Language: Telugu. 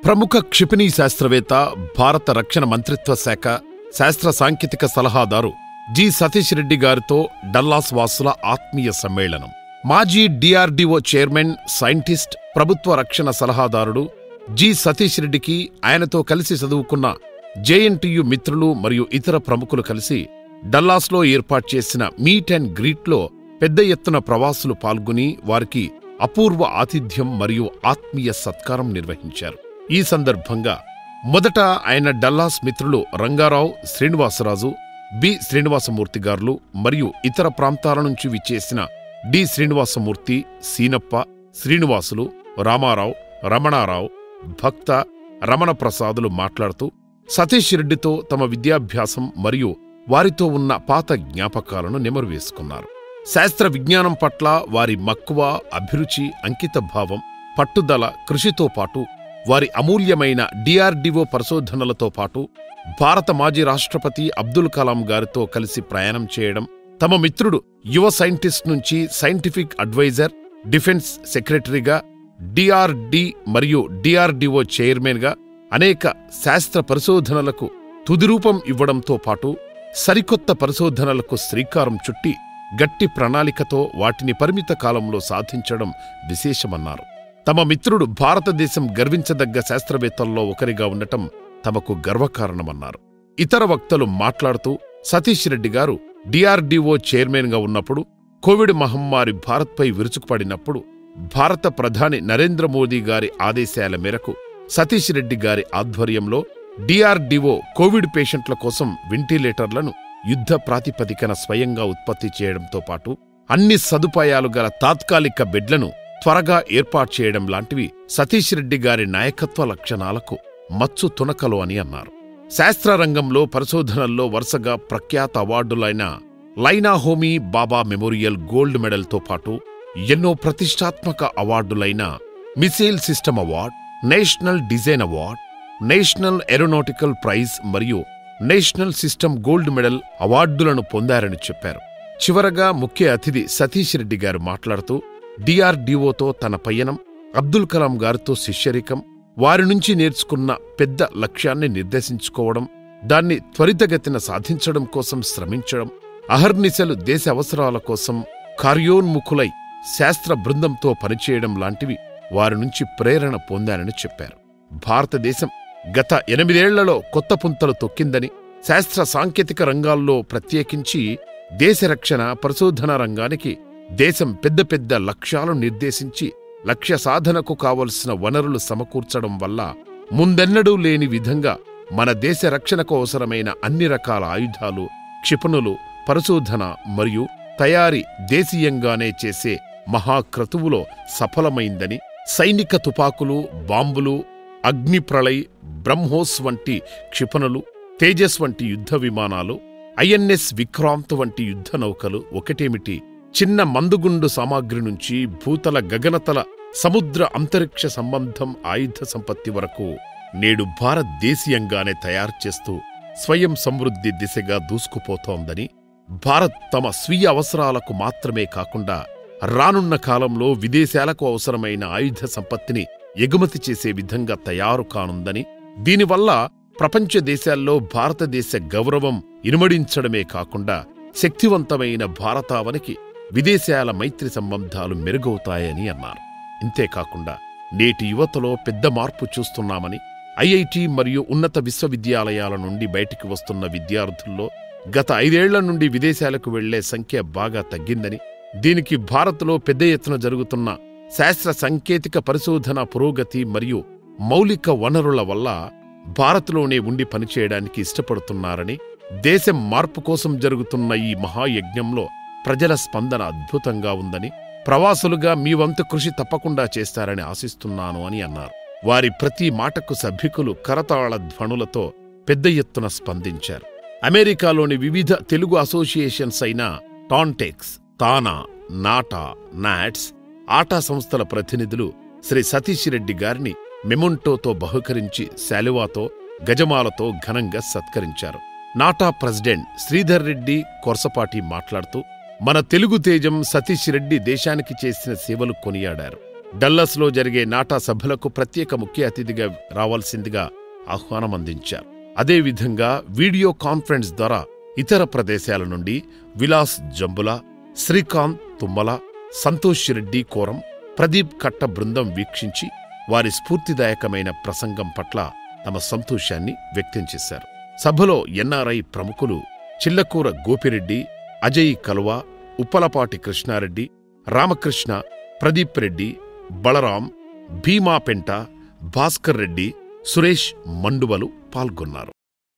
ప్రముఖ క్షిపణి శాస్త్రవేత్త భారత రక్షణ మంత్రిత్వ శాఖ శాస్త్ర సాంకేతిక సలహాదారు జి సతీష్ రెడ్డి గారితో డల్లాస్ వాసుల ఆత్మీయ సమ్మేళనం మాజీ డిఆర్డిఓ చైర్మన్ సైంటిస్ట్ ప్రభుత్వ రక్షణ సలహాదారుడు జి సతీష్ రెడ్డికి ఆయనతో కలిసి చదువుకున్న జేఎన్టీయు మిత్రులు మరియు ఇతర ప్రముఖులు కలిసి డల్లాస్లో ఏర్పాటు చేసిన మీట్ అండ్ గ్రీట్లో పెద్ద ఎత్తున ప్రవాసులు పాల్గొని వారికి అపూర్వ ఆతిథ్యం మరియు ఆత్మీయ సత్కారం నిర్వహించారు ఈ సందర్భంగా మొదట ఆయన డల్లాస్ మిత్రులు రంగారావు శ్రీనివాసరాజు బి శ్రీనివాసమూర్తి గారులు మరియు ఇతర ప్రాంతాల నుంచి విచ్చేసిన డి శ్రీనివాసమూర్తి సీనప్ప శ్రీనివాసులు రామారావు రమణారావు భక్త రమణ ప్రసాదులు మాట్లాడుతూ సతీష్ రెడ్డితో తమ విద్యాభ్యాసం మరియు వారితో ఉన్న పాత జ్ఞాపకాలను నెమరువేసుకున్నారు శాస్త్ర విజ్ఞానం పట్ల వారి మక్కువ అభిరుచి అంకితభావం పట్టుదల కృషితో పాటు వారి అమూల్యమైన డిఆర్డిఓ పరిశోధనలతో పాటు భారత మాజీ రాష్ట్రపతి అబ్దుల్ కలాం గారితో కలిసి ప్రయాణం చేయడం తమ మిత్రుడు యువ సైంటిస్ట్ నుంచి సైంటిఫిక్ అడ్వైజర్ డిఫెన్స్ సెక్రటరీగా డిఆర్డి మరియు డిఆర్డిఓ చైర్మన్గా అనేక శాస్త్ర పరిశోధనలకు తుదిరూపం ఇవ్వడంతో పాటు సరికొత్త పరిశోధనలకు శ్రీకారం చుట్టి గట్టి ప్రణాళికతో వాటిని పరిమిత కాలంలో సాధించడం విశేషమన్నారు తమ మిత్రుడు భారతదేశం గర్వించదగ్గ శాస్త్రవేత్తల్లో ఒకరిగా ఉండటం తమకు గర్వకారణమన్నారు ఇతర వక్తలు మాట్లాడుతూ సతీష్ రెడ్డి గారు డిఆర్డిఓ చైర్మన్గా ఉన్నప్పుడు కోవిడ్ మహమ్మారి భారత్పై విరుచుకుపడినప్పుడు భారత ప్రధాని నరేంద్ర మోదీ గారి ఆదేశాల మేరకు సతీష్ రెడ్డి గారి ఆధ్వర్యంలో డిఆర్డిఓ కోవిడ్ పేషెంట్ల కోసం వెంటిలేటర్లను యుద్ధ ప్రాతిపదికన స్వయంగా ఉత్పత్తి చేయడంతో పాటు అన్ని సదుపాయాలు గల తాత్కాలిక బెడ్లను త్వరగా ఏర్పాటు చేయడం లాంటివి సతీష్ రెడ్డి గారి నాయకత్వ లక్షణాలకు మచ్చు తునకలు అని అన్నారు శాస్త్రరంగంలో పరిశోధనల్లో వరుసగా ప్రఖ్యాత అవార్డులైన లైనా హోమీ బాబా మెమోరియల్ గోల్డ్ మెడల్తో పాటు ఎన్నో ప్రతిష్టాత్మక అవార్డులైన missile system award national design award national aeronautical prize మరియు నేషనల్ సిస్టమ్ గోల్డ్ మెడల్ అవార్డులను పొందారని చెప్పారు చివరగా ముఖ్య అతిథి సతీష్ రెడ్డి గారు మాట్లాడుతూ డిఆర్డిఓతో తన పయనం అబ్దుల్ కలాం గారితో శిష్యరికం వారి నుంచి నేర్చుకున్న పెద్ద లక్ష్యాన్ని నిర్దేశించుకోవడం దాన్ని త్వరితగతిన సాధించడం కోసం శ్రమించడం అహర్నిశలు దేశ అవసరాల కోసం కార్యోన్ముఖులై శాస్త్ర బృందంతో పనిచేయడం లాంటివి వారి నుంచి ప్రేరణ పొందానని చెప్పారు భారతదేశం గత ఎనిమిదేళ్లలో కొత్త పుంతలు తొక్కిందని శాస్త్ర సాంకేతిక రంగాల్లో ప్రత్యేకించి దేశ రక్షణ పరిశోధన రంగానికి దేశం పెద్ద పెద్ద లక్ష్యాలు నిర్దేశించి లక్ష్య సాధనకు కావలసిన వనరులు సమకూర్చడం వల్ల ముందెన్నడూ లేని విధంగా మన దేశ రక్షణకు అవసరమైన అన్ని రకాల ఆయుధాలు క్షిపణులు పరిశోధన మరియు తయారీ దేశీయంగానే చేసే మహాక్రతువులో సఫలమైందని సైనిక తుపాకులు బాంబులు అగ్నిప్రళయ్ బ్రహ్మోస్ వంటి క్షిపణులు తేజస్ వంటి యుద్ధ విమానాలు ఐఎన్ఎస్ విక్రాంత్ వంటి యుద్ధ నౌకలు ఒకటేమిటి చిన్న మందుగుండు సామాగ్రి నుంచి భూతల గగనతల సముద్ర అంతరిక్ష సంబంధం ఆయుధ సంపత్తి వరకు నేడు భారతదేశీయంగానే తయారు చేస్తూ స్వయం సమృద్ధి దిశగా దూసుకుపోతోందని భారత్ తమ స్వీయ అవసరాలకు మాత్రమే కాకుండా రానున్న కాలంలో విదేశాలకు అవసరమైన ఆయుధ సంపత్తిని ఎగుమతి చేసే విధంగా తయారు కానుందని దీనివల్ల ప్రపంచ దేశాల్లో భారతదేశ గౌరవం ఇనుమడించడమే కాకుండా శక్తివంతమైన భారతావనికి విదేశాల మైత్రి సంబంధాలు మెరుగవుతాయని అన్నారు ఇంతేకాకుండా నేటి యువతలో పెద్ద మార్పు చూస్తున్నామని ఐఐటి మరియు ఉన్నత విశ్వవిద్యాలయాల నుండి బయటికి వస్తున్న విద్యార్థుల్లో గత ఐదేళ్ల నుండి విదేశాలకు వెళ్లే సంఖ్య బాగా తగ్గిందని దీనికి భారత్లో పెద్ద ఎత్తున జరుగుతున్న శాస్త్ర సాంకేతిక పరిశోధన పురోగతి మరియు మౌలిక వనరుల వల్ల భారత్లోనే ఉండి పనిచేయడానికి ఇష్టపడుతున్నారని దేశం మార్పు కోసం జరుగుతున్న ఈ మహాయజ్ఞంలో ప్రజల స్పందన అద్భుతంగా ఉందని ప్రవాసులుగా మీ వంతు కృషి తప్పకుండా చేస్తారని ఆశిస్తున్నాను అని అన్నారు వారి ప్రతి మాటకు సభ్యుకులు కరతాళ ధ్వనులతో పెద్ద ఎత్తున స్పందించారు అమెరికాలోని వివిధ తెలుగు అసోసియేషన్స్ అయిన టాంటెక్స్ తానా నాటా నాట్స్ ఆటా సంస్థల ప్రతినిధులు శ్రీ సతీష్ రెడ్డి గారిని మెమొంటోతో బహుకరించి శాలువాతో గజమాలతో ఘనంగా సత్కరించారు నాటా ప్రెసిడెంట్ శ్రీధర్ రెడ్డి కొరసపాటి మాట్లాడుతూ మన తెలుగు తేజం సతీష్ రెడ్డి దేశానికి చేసిన సేవలు కొనియాడారు డల్లస్లో జరిగే నాటా సభలకు ప్రత్యేక ముఖ్య అతిథిగా రావాల్సిందిగా ఆహ్వానం అందించారు అదేవిధంగా వీడియో కాన్ఫరెన్స్ ద్వారా ఇతర ప్రదేశాల నుండి విలాస్ జంబుల శ్రీకాంత్ తుమ్మల సంతోష్ రెడ్డి కోరం ప్రదీప్ కట్ట బృందం వీక్షించి వారి స్ఫూర్తిదాయకమైన ప్రసంగం పట్ల తమ సంతోషాన్ని వ్యక్తం చేశారు సభలో ఎన్ఆర్ఐ ప్రముఖులు చిల్లకూర గోపిరెడ్డి అజయ్ కలువ ఉప్పలపాటి కృష్ణారెడ్డి రామకృష్ణ ప్రదీప్ రెడ్డి బలరాం భీమా పెంట భాస్కర్ రెడ్డి సురేష్ మండువలు పాల్గొన్నారు